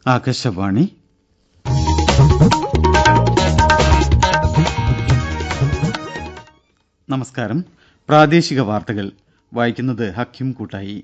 ആകാശവാണി നമസ്കാരം പ്രാദേശിക വാർത്തകൾ വായിക്കുന്നത് ഹക്കിം കൂട്ടായി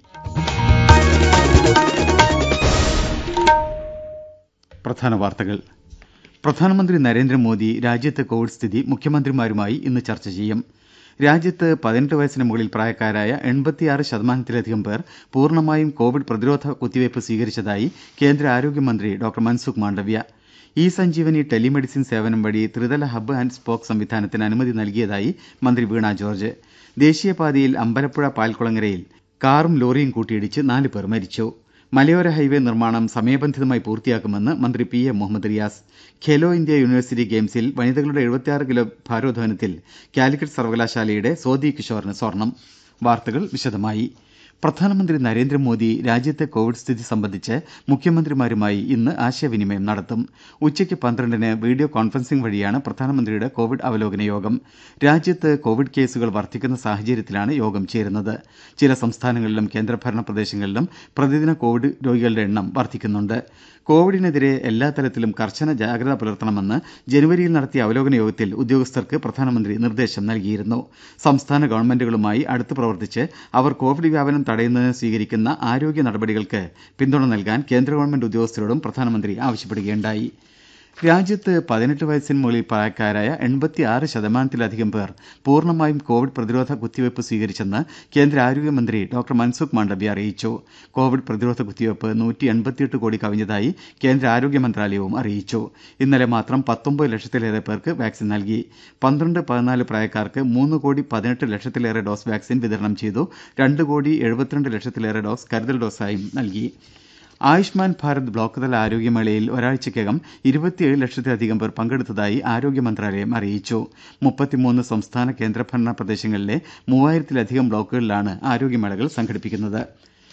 പ്രധാന വാർത്തകൾ പ്രധാനമന്ത്രി നരേന്ദ്രമോദി രാജ്യത്തെ കോവിഡ് സ്ഥിതി മുഖ്യമന്ത്രിമാരുമായി ഇന്ന് ചർച്ച ചെയ്യും രാജ്യത്ത് പതിനെട്ട് വയസ്സിന് മുകളിൽ പ്രായക്കാരായ എൺപത്തിയാറ് ശതമാനത്തിലധികം പേർ പൂർണ്ണമായും കോവിഡ് പ്രതിരോധ കുത്തിവയ്പ് സ്വീകരിച്ചതായി കേന്ദ്ര ആരോഗ്യമന്ത്രി doctor Mansukh Mandaviya e Sanjeevani telemedicine സേവനം വഴി ത്രിതല ഹബ്ബ് ആന്റ് സ്പോക്ക് സംവിധാനത്തിന് അനുമതി നൽകിയതായി മന്ത്രി വീണ ജോർജ് ദേശീയപാതയിൽ അമ്പലപ്പുഴ പാൽക്കുളങ്ങരയിൽ കാറും ലോറിയും കൂട്ടിയിടിച്ച് നാല് പേർ മരിച്ചു മലയോര ഹൈവേ നിർമ്മാണം സമയബന്ധിതമായി പൂർത്തിയാക്കുമെന്ന് മന്ത്രി P A Muhammad Riyas Khelo India university ഗെയിംസിൽ വനിതകളുടെ എഴുപത്തിയാറ് കിലോ ഭാരോദ്വഹനത്തിൽ കാലിക്കറ്റ് സർവകലാശാലയുടെ സോദി കിഷോറിന് സ്വർണം വാർത്തകൾ വിശദമായി പ്രധാനമന്ത്രി നരേന്ദ്രമോദി രാജ്യത്തെ കോവിഡ് സ്ഥിതി സംബന്ധിച്ച് മുഖ്യമന്ത്രിമാരുമായി ഇന്ന് ആശയവിനിമയം നടത്തും ഉച്ചയ്ക്ക് പന്ത്രണ്ടിന് വീഡിയോ കോൺഫറൻസിംഗ് വഴിയാണ് പ്രധാനമന്ത്രിയുടെ കോവിഡ് അവലോകന യോഗം രാജ്യത്ത് കോവിഡ് കേസുകൾ വർദ്ധിക്കുന്ന സാഹചര്യത്തിലാണ് യോഗം ചേരുന്നത് ചില സംസ്ഥാനങ്ങളിലും കേന്ദ്രഭരണ പ്രദേശങ്ങളിലും പ്രതിദിന കോവിഡ് രോഗികളുടെ എണ്ണം വർദ്ധിക്കുന്നുണ്ട് കോവിഡിനെതിരെ എല്ലാ തലത്തിലും കർശന ജാഗ്രത പുലർത്തണമെന്ന് ജനുവരിയിൽ നടത്തിയ അവലോകന യോഗത്തിൽ ഉദ്യോഗസ്ഥർക്ക് പ്രധാനമന്ത്രി നിർദ്ദേശം നൽകിയിരുന്നു സംസ്ഥാന ഗവൺമെന്റുകളുമായി അടുത്ത് പ്രവർത്തിച്ച് അവർ കോവിഡ് വ്യാപനം തടയുന്നതിന് സ്വീകരിക്കുന്ന ആരോഗ്യ നടപടികൾക്ക് പിന്തുണ നൽകാൻ കേന്ദ്ര ഗവൺമെന്റ് ഉദ്യോഗസ്ഥരോടും പ്രധാനമന്ത്രി ആവശ്യപ്പെടുകയുണ്ടായി രാജ്യത്ത് പതിനെട്ട് വയസ്സിന് മുകളിൽ പ്രായക്കാരായ എൺപത്തിയാറ് ശതമാനത്തിലധികം പേർ പൂർണ്ണമായും കോവിഡ് പ്രതിരോധ കുത്തിവയ്പ് സ്വീകരിച്ചെന്ന് കേന്ദ്ര ആരോഗ്യമന്ത്രി ഡോക്ടർ മൻസുഖ് മാണ്ഡവ്യ അറിയിച്ചു കോവിഡ് പ്രതിരോധ കുത്തിവയ്പ് നൂറ്റി എൺപത്തിയെട്ട് കോടി കവിഞ്ഞതായി കേന്ദ്ര ആരോഗ്യ മന്ത്രാലയവും അറിയിച്ചു ഇന്നലെ മാത്രം പത്തൊമ്പത് ലക്ഷത്തിലേറെ പേർക്ക് വാക്സിൻ നൽകി പന്ത്രണ്ട് പതിനാല് പ്രായക്കാർക്ക് മൂന്ന് കോടി പതിനെട്ട് ലക്ഷത്തിലേറെ ഡോസ് വാക്സിൻ വിതരണം ചെയ്തു രണ്ട് കോടി എഴുപത്തിരണ്ട് ലക്ഷത്തിലേറെ ഡോസ് കരുതൽ ഡോസായും നൽകി ആയുഷ്മാൻ ഭാരത് ബ്ലോക്ക് തല ആരോഗ്യമേളയിൽ ഒരാഴ്ചയ്ക്കകം ഇരുപത്തിയേഴ് ലക്ഷത്തിലധികം പേർ പങ്കെടുത്തതായി ആരോഗ്യ മന്ത്രാലയം അറിയിച്ചു മുപ്പത്തിമൂന്ന് സംസ്ഥാന കേന്ദ്രഭരണ പ്രദേശങ്ങളിലെ മൂവായിരത്തിലധികം ബ്ലോക്കുകളിലാണ് ആരോഗ്യമേളകൾ സംഘടിപ്പിക്കുന്നത്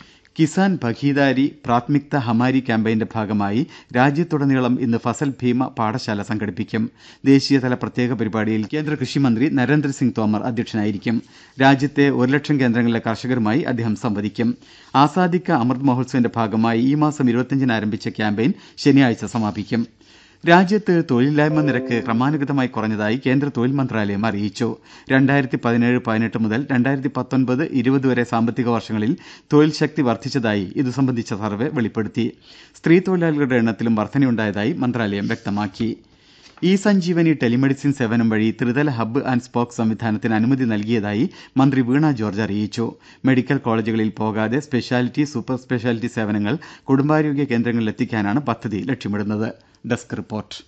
കിസാൻ ഭഗീദാരി പ്രാത്മിക്ത ഹമാരി ക്യാമ്പയിന്റെ ഭാഗമായി രാജ്യത്തുടനീളം ഇന്ന് ഫസൽ ഭീമ പാഠശാല സംഘടിപ്പിക്കും ദേശീയതല പ്രത്യേക പരിപാടിയിൽ കേന്ദ്ര കൃഷിമന്ത്രി നരേന്ദ്രസിംഗ് തോമർ അധ്യക്ഷനായിരിക്കും രാജ്യത്തെ ഒരു ലക്ഷം കേന്ദ്രങ്ങളിലെ കർഷകരുമായി അദ്ദേഹം സംവദിക്കും ആസാദിക്ക അമൃത് മഹോത്സവിന്റെ ഭാഗമായി ഈ മാസം ഇരുപത്തിയഞ്ചിന് ആരംഭിച്ച ക്യാമ്പയിൻ ശനിയാഴ്ച സമാപിക്കും രാജ്യത്ത് തൊഴിലില്ലായ്മ നിരക്ക് ക്രമാനുഗതമായി കുറഞ്ഞതായി കേന്ദ്ര തൊഴിൽ മന്ത്രാലയം അറിയിച്ചു രണ്ടായിരത്തി പതിനേഴ് പതിനെട്ട് മുതൽ രണ്ടായിരത്തി പത്തൊൻപത് ഇരുപത് വരെ സാമ്പത്തിക വർഷങ്ങളിൽ തൊഴിൽ ശക്തി വർദ്ധിച്ചതായി ഇതു സംബന്ധിച്ച സർവേ വെളിപ്പെടുത്തി സ്ത്രീ തൊഴിലാളികളുടെ എണ്ണത്തിലും വർധനയുണ്ടായതായി മന്ത്രാലയം വ്യക്തമാക്കി ഇ സഞ്ജീവനി ടെലിമെഡിസിൻ സേവനം വഴി ത്രിതല ഹബ്ബ് ആന്റ് സ്പോക്ക് സംവിധാനത്തിന് അനുമതി നൽകിയതായി മന്ത്രി വീണ ജോർജ് അറിയിച്ചു മെഡിക്കൽ കോളേജുകളിൽ പോകാതെ സ്പെഷ്യാലിറ്റി സൂപ്പർ സ്പെഷ്യാലിറ്റി സേവനങ്ങൾ കുടുംബാരോഗ്യ കേന്ദ്രങ്ങളിൽ എത്തിക്കാനാണ് പദ്ധതി ലക്ഷ്യമിടുന്നത് desk report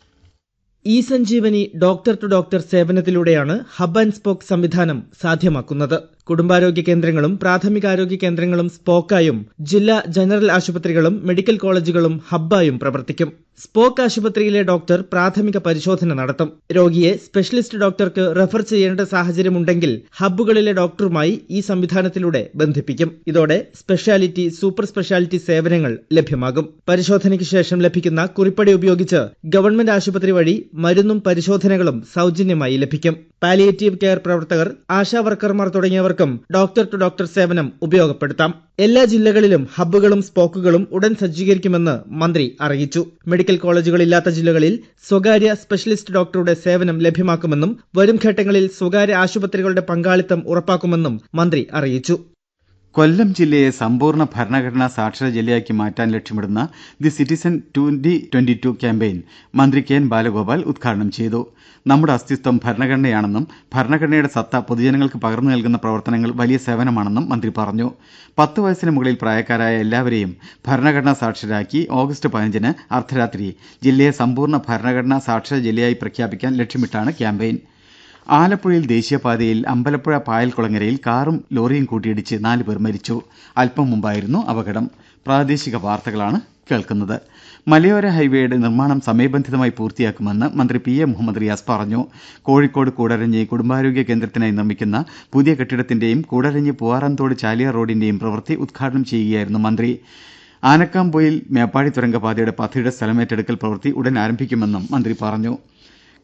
e Sanjeevani doctor to doctor സേവനത്തിലൂടെയാണ് ഹബ് ആൻഡ് സ്പോക്ക് സംവിധാനം സാധ്യമാക്കുന്നത് കുടുംബാരോഗ്യ കേന്ദ്രങ്ങളും പ്രാഥമികാരോഗ്യ കേന്ദ്രങ്ങളും സ്പോക്കായും ജില്ലാ ജനറൽ ആശുപത്രികളും മെഡിക്കൽ കോളേജുകളും ഹബ്ബായും പ്രവർത്തിക്കും സ്പോക്ക് ആശുപത്രിയിലെ ഡോക്ടർ പ്രാഥമിക പരിശോധന നടത്തും രോഗിയെ സ്പെഷ്യലിസ്റ്റ് ഡോക്ടർക്ക് റെഫർ ചെയ്യേണ്ട സാഹചര്യമുണ്ടെങ്കിൽ ഹബ്ബുകളിലെ ഡോക്ടറുമായി ഈ സംവിധാനത്തിലൂടെ ബന്ധിപ്പിക്കും ഇതോടെ സ്പെഷ്യാലിറ്റി സൂപ്പർ സ്പെഷ്യാലിറ്റി സേവനങ്ങൾ ലഭ്യമാകും പരിശോധനയ്ക്ക് ശേഷം ലഭിക്കുന്ന കുറിപ്പടി ഉപയോഗിച്ച് ഗവൺമെന്റ് ആശുപത്രി വഴി മരുന്നും പരിശോധനകളും സൗജന്യമായി ലഭിക്കും പാലിയേറ്റീവ് കെയർ പ്രവർത്തകർ ആശാ വർക്കർമാർ തുടങ്ങിയവർക്കും ഡോക്ടർ ടു ഡോക്ടർ സേവനം ഉപയോഗപ്പെടുത്താം എല്ലാ ജില്ലകളിലും ഹബ്ബുകളും സ്പോക്കുകളും ഉടൻ സജ്ജീകരിക്കുമെന്ന് മന്ത്രി അറിയിച്ചു മെഡിക്കൽ കോളേജുകളില്ലാത്ത ജില്ലകളിൽ സ്വകാര്യ സ്പെഷ്യലിസ്റ്റ് ഡോക്ടറുടെ സേവനം ലഭ്യമാക്കുമെന്നും വരും ഘട്ടങ്ങളിൽ സ്വകാര്യ ആശുപത്രികളുടെ പങ്കാളിത്തം ഉറപ്പാക്കുമെന്നും മന്ത്രി അറിയിച്ചു കൊല്ലം ജില്ലയെ സമ്പൂർണ്ണ ഭരണഘടനാ സാക്ഷര ജില്ലയാക്കി മാറ്റാൻ ലക്ഷ്യമിടുന്ന the citizen twenty twenty two campaign മന്ത്രി കെ എൻ ബാലഗോപാൽ ഉദ്ഘാടനം ചെയ്തു നമ്മുടെ അസ്തിത്വം ഭരണഘടനയാണെന്നും ഭരണഘടനയുടെ സത്ത പൊതുജനങ്ങൾക്ക് പകർന്നു നൽകുന്ന പ്രവർത്തനങ്ങൾ വലിയ സേവനമാണെന്നും മന്ത്രി പറഞ്ഞു പത്ത് വയസ്സിന് മുകളിൽ പ്രായക്കാരായ എല്ലാവരെയും ഭരണഘടനാ സാക്ഷരരാക്കി ഓഗസ്റ്റ് പതിനഞ്ചിന് അർദ്ധരാത്രി ജില്ലയെ സമ്പൂർണ്ണ ഭരണഘടനാ സാക്ഷര ജില്ലയായി പ്രഖ്യാപിക്കാൻ ലക്ഷ്യമിട്ടാണ് ക്യാമ്പയിൻ ആലപ്പുഴയിൽ ദേശീയപാതയിൽ അമ്പലപ്പുഴ പായൽക്കുളങ്ങരയിൽ കാറും ലോറിയും കൂട്ടിയിടിച്ച് നാല് പേർ മരിച്ചു അല്പം മുമ്പായിരുന്നു അപകടം പ്രാദേശിക വാർത്തകളാണ് കേൾക്കുന്നത് മലയോര ഹൈവേയുടെ നിർമ്മാണം സമയബന്ധിതമായി പൂർത്തിയാക്കുമെന്ന് മന്ത്രി പി എ മുഹമ്മദ് റിയാസ് പറഞ്ഞു കോഴിക്കോട് കൂടരഞ്ഞി കുടുംബാരോഗ്യ കേന്ദ്രത്തിനായി നിർമ്മിക്കുന്ന പുതിയ കെട്ടിടത്തിന്റെയും കൂടരഞ്ഞി പൂവാറന്തോട് ചാലിയാർ റോഡിന്റെയും പ്രവൃത്തി ഉദ്ഘാടനം ചെയ്യുകയായിരുന്നു മന്ത്രി ആനക്കാംപൊയിൽ മേപ്പാടി തുരങ്കപാതയുടെ പദ്ധതിയുടെ സ്ഥലമേറ്റെടുക്കൽ പ്രവൃത്തി ഉടൻ ആരംഭിക്കുമെന്നും മന്ത്രി പറഞ്ഞു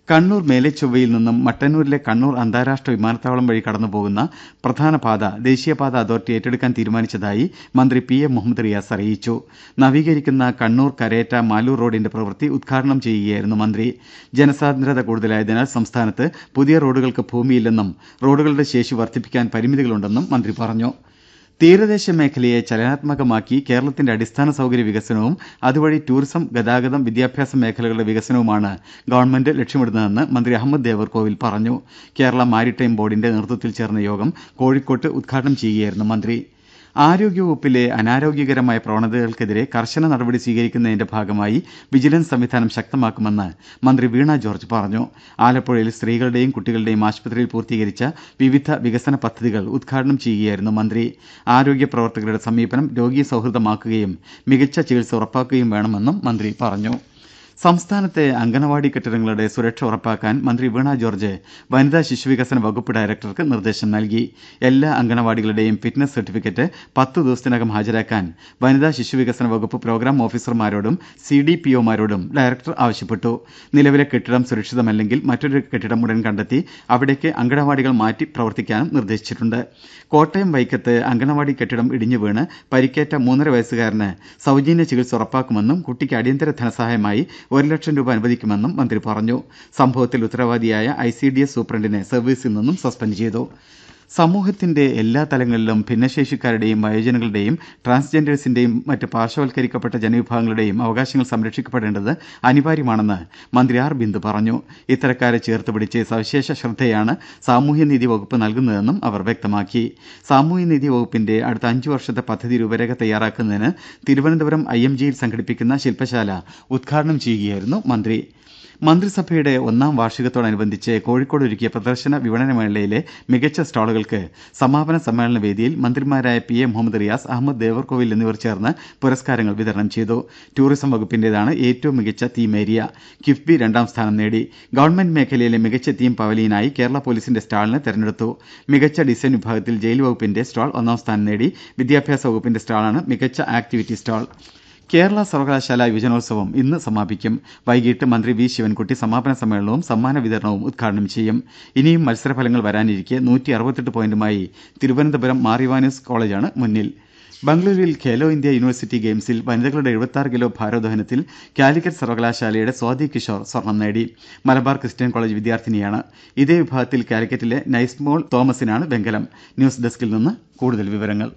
കണ്ണൂർ മേലെച്ചൊവ്വയിൽ നിന്നും മട്ടന്നൂരിലെ കണ്ണൂർ അന്താരാഷ്ട്ര വിമാനത്താവളം വഴി കടന്നുപോകുന്ന പ്രധാന പാത ദേശീയപാത അതോറിറ്റി ഏറ്റെടുക്കാൻ തീരുമാനിച്ചതായി മന്ത്രി പി എ മുഹമ്മദ് റിയാസ് അറിയിച്ചു നവീകരിക്കുന്ന കണ്ണൂർ കരേറ്റ മാലൂർ റോഡിന്റെ പ്രവൃത്തി ഉദ്ഘാടനം ചെയ്യുകയായിരുന്നു മന്ത്രി ജനസാന്ദ്രത കൂടുതലായതിനാൽ സംസ്ഥാനത്ത് പുതിയ റോഡുകൾക്ക് ഭൂമിയില്ലെന്നും റോഡുകളുടെ ശേഷി വർദ്ധിപ്പിക്കാൻ പരിമിതികളുണ്ടെന്നും മന്ത്രി പറഞ്ഞു തീരദേശ മേഖലയെ ചലനാത്മകമാക്കി കേരളത്തിന്റെ അടിസ്ഥാന സൌകര്യ വികസനവും അതുവഴി ടൂറിസം ഗതാഗതം വിദ്യാഭ്യാസ മേഖലകളുടെ വികസനവുമാണ് ഗവൺമെന്റ് ലക്ഷ്യമിടുന്നതെന്ന് മന്ത്രി അഹമ്മദ് ദേവർകോവിൽ പറഞ്ഞു കേരള മാരിടൈം ബോർഡിന്റെ നേതൃത്വത്തിൽ ചേർന്ന യോഗം കോഴിക്കോട്ട് ഉദ്ഘാടനം ചെയ്യുകയായിരുന്നു മന്ത്രി ആരോഗ്യവകുപ്പിലെ അനാരോഗ്യകരമായ പ്രവണതകൾക്കെതിരെ കർശന നടപടി സ്വീകരിക്കുന്നതിന്റെ ഭാഗമായി വിജിലൻസ് സംവിധാനം ശക്തമാക്കുമെന്ന് മന്ത്രി വീണ ജോർജ് പറഞ്ഞു ആലപ്പുഴയിൽ സ്ത്രീകളുടെയും കുട്ടികളുടെയും ആശുപത്രിയിൽ പൂർത്തീകരിച്ച വിവിധ വികസന പദ്ധതികൾ ഉദ്ഘാടനം ചെയ്യുകയായിരുന്നു മന്ത്രി ആരോഗ്യ പ്രവർത്തകരുടെ സമീപനം രോഗീ സൌഹൃദമാക്കുകയും മികച്ച ചികിത്സ ഉറപ്പാക്കുകയും വേണമെന്നും മന്ത്രി പറഞ്ഞു സംസ്ഥാനത്തെ അംഗനവാടി കെട്ടിടങ്ങളുടെ സുരക്ഷ ഉറപ്പാക്കാൻ മന്ത്രി വീണ ജോർജ് വനിതാ ശിശുവികസന വകുപ്പ് ഡയറക്ടർക്ക് നിർദ്ദേശം നൽകി എല്ലാ അംഗനവാടികളുടെയും ഫിറ്റ്നസ് സർട്ടിഫിക്കറ്റ് പത്ത് ദിവസത്തിനകം ഹാജരാക്കാൻ വനിതാ ശിശുവികസന വകുപ്പ് പ്രോഗ്രാം ഓഫീസർമാരോടും സി ഡി പി ഒമാരോടും ഡയറക്ടർ ആവശ്യപ്പെട്ടു നിലവിലെ കെട്ടിടം സുരക്ഷിതമല്ലെങ്കിൽ മറ്റൊരു കെട്ടിടം ഉടൻ കണ്ടെത്തി അവിടേക്ക് അംഗനവാടികൾ മാറ്റി പ്രവർത്തിക്കാനും നിർദ്ദേശിച്ചിട്ടുണ്ട് കോട്ടയം വൈക്കത്ത് അംഗനവാടി കെട്ടിടം ഇടിഞ്ഞു വീണ് പരിക്കേറ്റ മൂന്നര വയസ്സുകാരന് സൌജന്യ ചികിത്സ ഉറപ്പാക്കുമെന്നും കുട്ടിക്ക് അടിയന്തര ധനസഹായമായി ഒരു ലക്ഷം രൂപ അനുവദിക്കുമെന്നും മന്ത്രി പറഞ്ഞു സംഭവത്തിൽ ഉത്തരവാദിയായ ഐ സി ഡി എസ് സൂപ്രണ്ടിനെ സർവീസിൽ നിന്നും സസ്പെൻഡ് ചെയ്തു സമൂഹത്തിന്റെ എല്ലാ തലങ്ങളിലും ഭിന്നശേഷിക്കാരുടെയും വയോജനങ്ങളുടെയും ട്രാൻസ്ജെൻഡേഴ്സിന്റെയും മറ്റ് പാർശ്വവൽക്കരിക്കപ്പെട്ട ജനവിഭാഗങ്ങളുടെയും അവകാശങ്ങൾ സംരക്ഷിക്കപ്പെടേണ്ടത് അനിവാര്യമാണെന്ന് മന്ത്രി ആർ ബിന്ദു പറഞ്ഞു ഇത്തരക്കാരെ ചേർത്തുപിടിച്ച് സവിശേഷ ശ്രദ്ധയാണ് സാമൂഹ്യനീതി വകുപ്പ് നൽകുന്നതെന്നും അവർ വ്യക്തമാക്കി സാമൂഹ്യനീതി വകുപ്പിന്റെ അടുത്ത അഞ്ചു വർഷത്തെ പദ്ധതി രൂപരേഖ തയ്യാറാക്കുന്നതിന് തിരുവനന്തപുരം ഐ എം ജിയിൽ സംഘടിപ്പിക്കുന്ന ശില്പശാല ഉദ്ഘാടനം ചെയ്യുകയായിരുന്നു മന്ത്രി മന്ത്രിസഭയുടെ ഒന്നാം വാർഷികത്തോടനുബന്ധിച്ച് കോഴിക്കോട് ഒരുക്കിയ പ്രദർശന വിപണന മേളയിലെ മികച്ച സ്റ്റാളുകൾക്ക് സമാപന സമ്മേളന വേദിയിൽ മന്ത്രിമാരായ പി എ മുഹമ്മദ് റിയാസ് അഹമ്മദ് ദേവർകോവിൽ എന്നിവർ ചേർന്ന് പുരസ്കാരങ്ങൾ വിതരണം ചെയ്തു ടൂറിസം വകുപ്പിന്റേതാണ് ഏറ്റവും മികച്ച തീം ഏരിയ കിഫ്ബി രണ്ടാം സ്ഥാനം നേടി ഗവൺമെന്റ് മേഖലയിലെ മികച്ച തീം പവലിയനായി കേരള പോലീസിന്റെ സ്റ്റാളിനെ തെരഞ്ഞെടുത്തു മികച്ച ഡിസൈൻ വിഭാഗത്തിൽ ജയിൽ വകുപ്പിന്റെ സ്റ്റാൾ ഒന്നാം സ്ഥാനം നേടി വിദ്യാഭ്യാസ വകുപ്പിന്റെ സ്റ്റാളാണ് മികച്ച ആക്ടിവിറ്റി സ്റ്റാൾ കേരള സർവകലാശാല യുവജനോത്സവം ഇന്ന് സമാപിക്കും വൈകിട്ട് മന്ത്രി വി ശിവൻകുട്ടി സമാപന സമ്മേളനവും സമ്മാന വിതരണവും ഉദ്ഘാടനം ചെയ്യും ഇനിയും മത്സരഫലങ്ങൾ വരാനിരിക്കെ നൂറ്റി അറുപത്തെട്ട് പോയിന്റുമായി തിരുവനന്തപുരം മാറിവാനൂസ് കോളേജാണ് മുന്നിൽ ബംഗളൂരുവിൽ ഖേലോ ഇന്ത്യ യൂണിവേഴ്സിറ്റി ഗെയിംസിൽ വനിതകളുടെ എഴുപത്തി കിലോ ഭാരോദ്വഹനത്തിൽ കാലിക്കറ്റ് സർവകലാശാലയുടെ സ്വാതി കിഷോർ സ്വർണം നേടി മലബാർ ക്രിസ്ത്യൻ കോളേജ് വിദ്യാർത്ഥിനിയാണ് ഇതേ വിഭാഗത്തിൽ കാലിക്കറ്റിലെ നൈസ്മോൾ തോമസിനാണ് വെങ്കലം ന്യൂസ് ഡെസ്കിൽ നിന്ന് കൂടുതൽ വിവരങ്ങൾ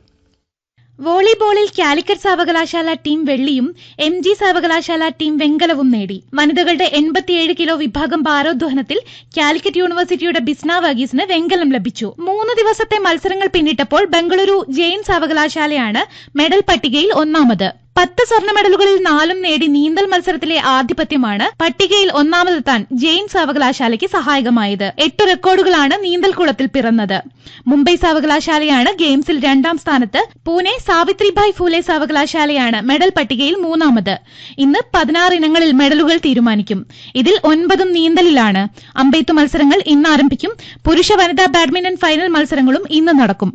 വോളിബോളിൽ കാലിക്കറ്റ് സർവകലാശാല ടീം വെള്ളിയും എം ജി സർവകലാശാല ടീം വെങ്കലവും നേടി വനിതകളുടെ എൺപത്തിയേഴ് കിലോ വിഭാഗം ഭാരോദ്വഹനത്തിൽ കാലിക്കറ്റ് യൂണിവേഴ്സിറ്റിയുടെ ബിസ്ന വർഗീസിന് വെങ്കലം ലഭിച്ചു മൂന്ന് ദിവസത്തെ മത്സരങ്ങൾ പിന്നിട്ടപ്പോൾ ബംഗളൂരു ജെയിൻ സർവകലാശാലയാണ് മെഡൽ പട്ടികയിൽ ഒന്നാമത് പത്ത് സ്വർണ്ണ മെഡലുകളിൽ നാലും നേടി നീന്തൽ മത്സരത്തിലെ ആധിപത്യമാണ് പട്ടികയിൽ ഒന്നാമതെത്താൻ ജെയിൻ സർവകലാശാലയ്ക്ക് സഹായകമായത് എട്ട് റെക്കോർഡുകളാണ് നീന്തൽക്കുളത്തിൽ പിറന്നത് മുംബൈ സർവകലാശാലയാണ് ഗെയിംസിൽ രണ്ടാം സ്ഥാനത്ത് പൂനെ സാവിത്രിഭായ് ഫൂലെ സർവകലാശാലയാണ് മെഡൽ പട്ടികയിൽ മൂന്നാമത് ഇന്ന് പതിനാറ് ഇനങ്ങളിൽ മെഡലുകൾ തീരുമാനിക്കും ഇതിൽ ഒൻപതും നീന്തലിലാണ് അമ്പെയ്ത്ത് മത്സരങ്ങൾ ഇന്ന് ആരംഭിക്കും പുരുഷ വനിതാ ബാഡ്മിന്റൺ ഫൈനൽ മത്സരങ്ങളും ഇന്ന് നടക്കും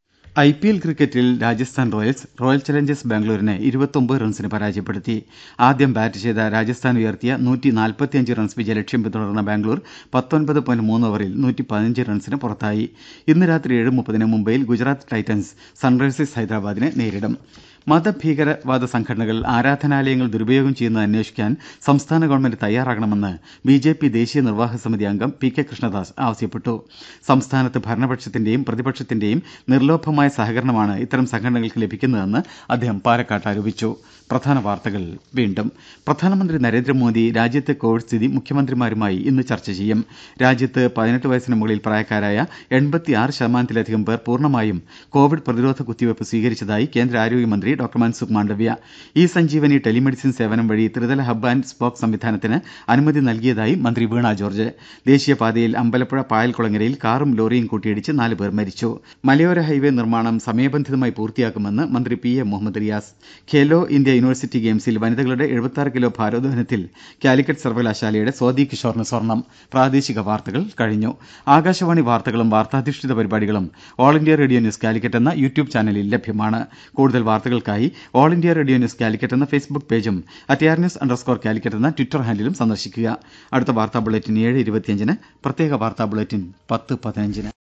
ഐ പി എൽ ക്രിക്കറ്റിൽ രാജസ്ഥാൻ റോയൽസ് റോയൽ ചലഞ്ചേഴ്സ് ബാംഗ്ലൂരിനെ ഇരുപത്തൊമ്പത് റൺസിന് പരാജയപ്പെടുത്തി ആദ്യം ബാറ്റ് ചെയ്ത രാജസ്ഥാൻ ഉയർത്തിയ നൂറ്റി നാൽപ്പത്തിയഞ്ച് റൺസ് വിജയലക്ഷ്യം പിന്തുടർന്ന ബാംഗ്ലൂർ പത്തൊൻപത് പോയിന്റ് മൂന്ന് ഓവറിൽ നൂറ്റി പതിനഞ്ച് റൺസിന് പുറത്തായി ഇന്ന് രാത്രി ഏഴ് മുപ്പതിന് മുംബൈയിൽ ഗുജറാത്ത് ടൈറ്റൻസ് സൺറൈസേഴ്സ് ഹൈദരാബാദിനെ നേരിടും മതഭീകരവാദ സംഘടനകൾ ആരാധനാലയങ്ങൾ ദുരുപയോഗം ചെയ്യുന്നത് അന്വേഷിക്കാൻ സംസ്ഥാന ഗവൺമെന്റ് തയ്യാറാകണമെന്ന് ബി ജെ പി ദേശീയ നിർവാഹക സമിതി അംഗം പി കെ കൃഷ്ണദാസ് ആവശ്യപ്പെട്ടു സംസ്ഥാനത്ത് ഭരണപക്ഷത്തിന്റെയും പ്രതിപക്ഷത്തിന്റെയും നിർലോഭമായ സഹകരണമാണ് ഇത്തരം സംഘടനകൾക്ക് ലഭിക്കുന്നതെന്ന് അദ്ദേഹം പാലക്കാട്ട് ആരോപിച്ചു പ്രധാന വാർത്തകൾ വീണ്ടും പ്രധാനമന്ത്രി നരേന്ദ്രമോദി രാജ്യത്തെ കോവിഡ് സ്ഥിതി മുഖ്യമന്ത്രിമാരുമായി ഇന്ന് ചർച്ച ചെയ്യും രാജ്യത്ത് പതിനെട്ട് വയസ്സിന് മുകളിൽ പ്രായക്കാരായ എൺപത്തിയാറ് ശതമാനത്തിലധികം പേർ പൂർണ്ണമായും കോവിഡ് പ്രതിരോധ കുത്തിവയ്പ് സ്വീകരിച്ചതായി കേന്ദ്ര ആരോഗ്യമന്ത്രി doctor Mansukh Mandaviya e Sanjeevani telemedicine സേവനം വഴി ത്രിതല ഹബ് ആൻഡ് സ്പോക്ക് സംവിധാനത്തിന് അനുമതി നൽകിയതായി മന്ത്രി വീണ ജോർജ് ദേശീയപാതയിൽ അമ്പലപ്പുഴ പായൽകുളങ്ങരയിൽ കാറും ലോറിയും കൂട്ടിയിടിച്ച് നാല് പേർ മരിച്ചു മലയോര ഹൈവേ നിർമ്മാണം സമയബന്ധിതമായി പൂർത്തിയാക്കുമെന്ന് മന്ത്രി P A Muhammad Riyas Khelo India university ഗെയിംസിൽ വനിതകളുടെ എഴുപത്തി കിലോ ഭാരോദ്വഹനത്തിൽ കാലിക്കറ്റ് സർവകലാശാലയുടെ സ്വാതി കിഷോറിന് സ്വർണം പ്രാദേശിക വാർത്തകൾ കഴിഞ്ഞു ആകാശവാണി വാർത്തകളും വാർത്താധിഷ്ഠിത പരിപാടികളും all India radio news Calicut എന്ന യൂട്യൂബ് ചാനലിൽ ലഭ്യമാണ് കൂടുതൽ വാർത്തകൾക്കായി all India radio news Calicut എന്ന ഫേസ്ബുക്ക് പേജും at R news underscore Calicut എന്ന ട്വിറ്റർ ഹാൻഡിലും സന്ദർശിക്കുക അടുത്ത വാർത്താ ബുള്ളറ്റിൻ ഏഴ് ഇരുപത്തിയഞ്ചിന് പ്രത്യേക വാർത്താ ബുള്ളറ്റിൻ പത്ത് പതിനഞ്ചിന്